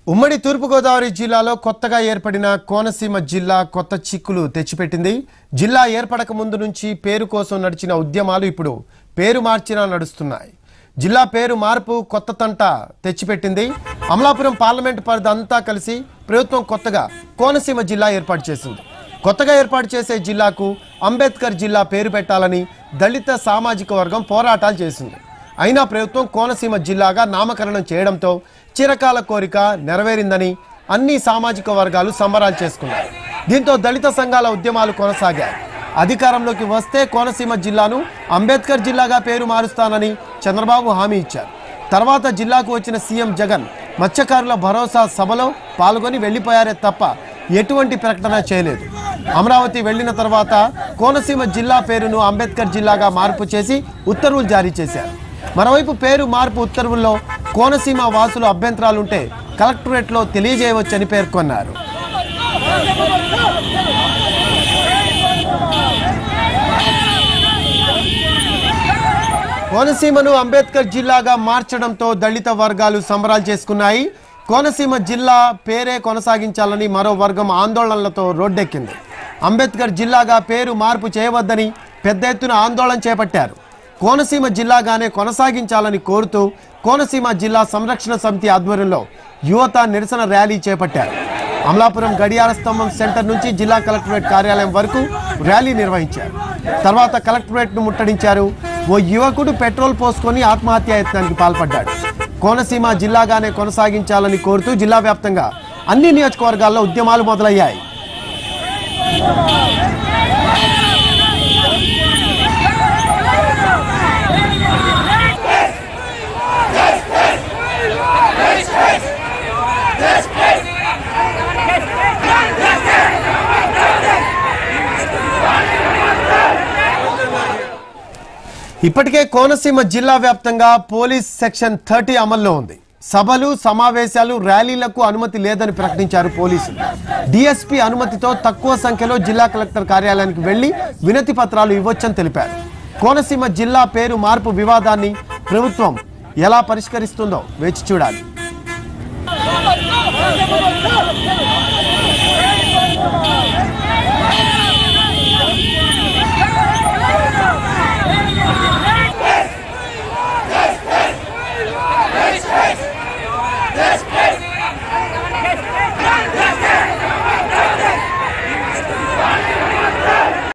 ఉమ్మడి తూర్పుగోదావరి జిల్లాలో కొత్తగా ఏర్పడిన కోనసీమ జిల్లా కొత్త చిక్కులు తెచ్చిపెట్టింది జిల్లా ఏర్పడక ముందు నుంచి పేరు కోసం నడిచిన ఉద్యమాలు ఇప్పుడు పేరు మార్చినా నడుస్తున్నాయి జిల్లా పేరు మార్పు కొత్త తంట తెచ్చిపెట్టింది అమలాపురం పార్లమెంట్ పరిధి అంతా కలిసి ప్రభుత్వం కొత్తగా కోనసీమ జిల్లా ఏర్పాటు చేసింది కొత్తగా ఏర్పాటు చేసే జిల్లాకు అంబేద్కర్ జిల్లా పేరు పెట్టాలని దళిత సామాజిక వర్గం పోరాటాలు చేసింది అయినా ప్రభుత్వం కోనసీమ జిల్లాగా నామకరణం చేయడంతో చిరకాల కోరిక నెరవేరిందని అన్ని సామాజిక వర్గాలు సంబరాలు చేసుకున్నారు దీంతో దళిత సంఘాల ఉద్యమాలు కొనసాగాయి అధికారంలోకి వస్తే కోనసీమ జిల్లాను అంబేద్కర్ జిల్లాగా పేరు మారుస్తానని చంద్రబాబు హామీ ఇచ్చారు తర్వాత జిల్లాకు వచ్చిన సీఎం జగన్ మత్స్యకారుల భరోసా సభలో పాల్గొని వెళ్లిపోయారే తప్ప ఎటువంటి ప్రకటన చేయలేదు అమరావతి వెళ్లిన తర్వాత కోనసీమ జిల్లా పేరును అంబేద్కర్ జిల్లాగా మార్పు చేసి ఉత్తర్వులు జారీ చేశారు మరోవైపు పేరు మార్పు ఉత్తర్వుల్లో కోనసీమ వాసులు అభ్యంతరాలుంటే కలెక్టరేట్లో తెలియజేయవచ్చని పేర్కొన్నారు కోనసీమను అంబేద్కర్ జిల్లాగా మార్చడంతో దళిత వర్గాలు సంబరాలు చేసుకున్నాయి కోనసీమ జిల్లా పేరే కొనసాగించాలని మరో వర్గం ఆందోళనలతో రోడ్డెక్కింది అంబేద్కర్ జిల్లాగా పేరు మార్పు చేయవద్దని పెద్ద ఎత్తున ఆందోళన చేపట్టారు కోనసీమ జిల్లాగానే కొనసాగించాలని కోరుతూ కోనసీమ జిల్లా సంరక్షణ సమితి ఆధ్వర్యంలో యువత నిరసన ర్యాలీ చేపట్టారు అమలాపురం గడియార స్తంభం సెంటర్ నుంచి జిల్లా కలెక్టరేట్ కార్యాలయం వరకు ర్యాలీ నిర్వహించారు తర్వాత కలెక్టరేట్ను ముట్టడించారు ఓ యువకుడు పెట్రోల్ పోసుకొని ఆత్మహత్యా యత్నానికి పాల్పడ్డాడు కోనసీమ జిల్లాగానే కొనసాగించాలని కోరుతూ జిల్లా వ్యాప్తంగా అన్ని నియోజకవర్గాల్లో ఉద్యమాలు మొదలయ్యాయి ఇప్పటికే కోనసీమ జిల్లా వ్యాప్తంగా పోలీస్ సెక్షన్ థర్టీ అమల్లో ఉంది సభలు సమావేశాలు ర్యాలీలకు అనుమతి లేదని ప్రకటించారు పోలీసులు డిఎస్పీ అనుమతితో తక్కువ సంఖ్యలో జిల్లా కలెక్టర్ కార్యాలయానికి వెళ్లి వినతి పత్రాలు ఇవ్వొచ్చని తెలిపారు కోనసీమ జిల్లా పేరు మార్పు వివాదాన్ని ప్రభుత్వం ఎలా పరిష్కరిస్తుందో వేచి చూడాలి